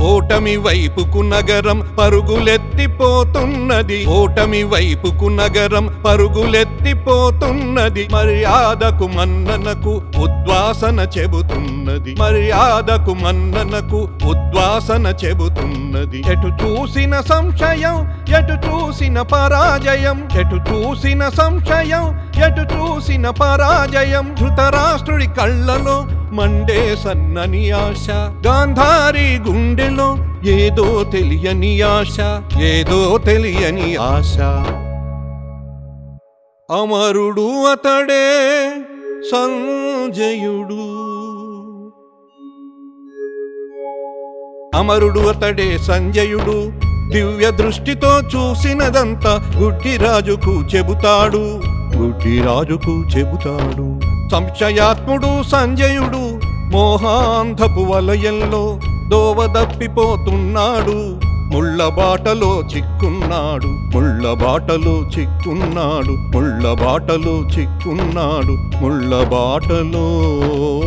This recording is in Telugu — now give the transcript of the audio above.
ఓటమి వైపుకు నగరం పరుగులెత్తిపోతున్నది ఓటమి వైపుకు నగరం పరుగులెత్తిపోతున్నది మర్యాదకు మన్ననకు ఉద్వాసన చెబుతున్నది మర్యాదకు మన్ననకు ఉద్వాసన చెబుతున్నది ఎటు చూసిన సంశయం ఎటు చూసిన పరాజయం ఎటు చూసిన సంశయం ఎటు చూసిన పరాజయం ధృతరాష్ట్రుడి కళ్ళలో మండే సన్నని ఆశ గాంధారి గుండెలో ఏదో తెలియని ఆశ ఏదో తెలియని ఆశ అమరుడు అతడే సంజయుడు అమరుడు అతడే సంజయుడు దివ్య దృష్టితో చూసినదంతా గుడ్డిరాజుకు చెబుతాడు గుడ్డిరాజుకు చెబుతాడు సంశయాత్ముడు సంజయుడు మోహాంధపు వలయంలో దోవదప్పిపోతున్నాడు ముళ్ళ బాటలో చిక్కున్నాడు ముళ్ళ బాటలో చిక్కున్నాడు ముళ్ళ బాటలో చిక్కున్నాడు ముళ్ళ బాటలో